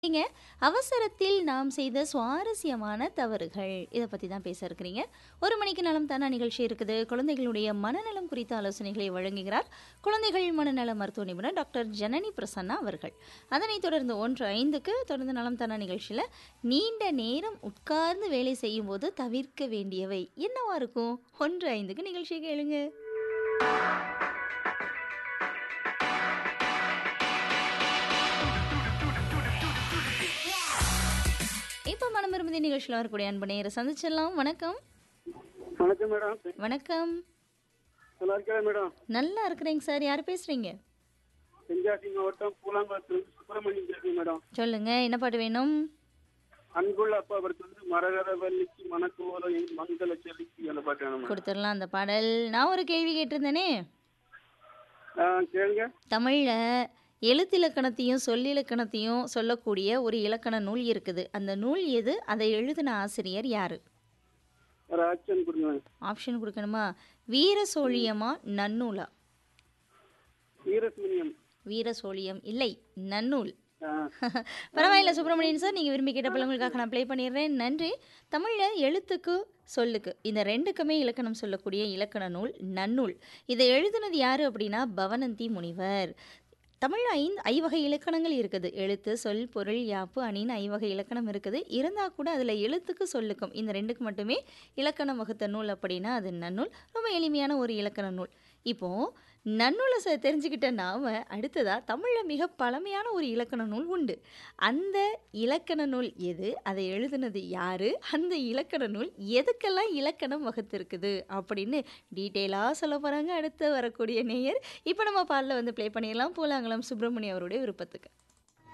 நீங்க அவசரத்தில் நாம் செய்த சுவாரஸ்யமான தவறுகள் இதை பத்தி தான் பேச இருக்கிறீங்க ஒரு மணிக்கு நலம் தானா நிகழ்ச்சி இருக்குது குழந்தைகளுடைய மனநலம் குறித்த ஆலோசனைகளை வழங்குகிறார் குழந்தைகள் மனநல மருத்துவ நிபுணர் டாக்டர் ஜனனி பிரசன்னா அவர்கள் அதனைத் தொடர்ந்து ஒன்று ஐந்துக்கு தொடர்ந்து நலம் தானா நிகழ்ச்சியில் நீண்ட நேரம் உட்கார்ந்து வேலை செய்யும் போது தவிர்க்க வேண்டியவை என்னவா இருக்கும் ஒன்று ஐந்துக்கு நிகழ்ச்சியை கேளுங்க இப்போ மனம் விரும்புதி நிகழ்ச்சியில் வரக்கூடிய அன்பு நேர சந்திச்சிடலாம் வணக்கம் வணக்கம் மேடம் வணக்கம் நல்லா இருக்கா மேடம் நல்லா இருக்கிறேங்க சார் யார் பேசுறீங்க தென்காசி மாவட்டம் பூலாங்குளத்திலிருந்து சுப்பிரமணியம் பேசுறேன் மேடம் சொல்லுங்க என்ன பாட்டு வேணும் அன்புள்ள அப்பா படத்துலேருந்து மரகத வள்ளிக்கு மணக்குவலம் என் மங்கள செல்லிக்கு அந்த பாட்டு வேணும் மேடம் கொடுத்துடலாம் அந்த பாடல் நான் ஒரு கேள்வி கேட்டிருந்தேனே ஆ கேளுங்க தமிழில் எழுத்திலக்கணத்தையும் சொல்லிலக்கணத்தையும் சொல்லக்கூடிய ஒரு இலக்கண நூல் இருக்குது அந்த நூல் எது அதை எழுதின ஆசிரியர் யாரு ஒரு ஆக்ஷன் கொடுங்க ஆப்ஷன் கொடுக்கணுமா வீர சோழியமா நன்னூலா வீரசுமணியம் வீர சோழியம் இல்லை நன்னூல் ஆ, பரவாயில்ல சுப்பிரமணியன் சார் நீங்கள் விரும்பி கேட்ட பிள்ளைங்களுக்காக நான் ப்ளே பண்ணிடுறேன் நன்றி தமிழில் எழுத்துக்கு சொல்லுக்கு இந்த ரெண்டுக்குமே இலக்கணம் சொல்லக்கூடிய இலக்கண நூல் நன்னூல் இதை எழுதுனது யார் அப்படின்னா பவனந்தி முனிவர் தமிழ் ஐந்து ஐவகை இலக்கணங்கள் இருக்குது எழுத்து சொல் பொருள் யாப்பு அணின்னு ஐவகை இலக்கணம் இருக்குது இருந்தால் கூட அதில் எழுத்துக்கு சொல்லுக்கும் இந்த ரெண்டுக்கு மட்டுமே இலக்கணம் வகுத்த நூல் அப்படின்னா அது நன்னூல் ரொம்ப எளிமையான ஒரு இலக்கண நூல் இப்போது நன்னூலை ச தெரிஞ்சுக்கிட்ட நாம் அடுத்ததாக தமிழில் மிக பழமையான ஒரு இலக்கண நூல் உண்டு அந்த இலக்கண நூல் எது அதை எழுதுனது யார் அந்த இலக்கண நூல் எதுக்கெல்லாம் இலக்கணம் வகுத்திருக்குது அப்படின்னு டீட்டெயிலாக சொல்ல போகிறாங்க அடுத்து வரக்கூடிய நேயர் இப்போ நம்ம பாடல வந்து ப்ளே பண்ணிடலாம் பூலாங்குளம் சுப்பிரமணியம் அவருடைய விருப்பத்துக்கு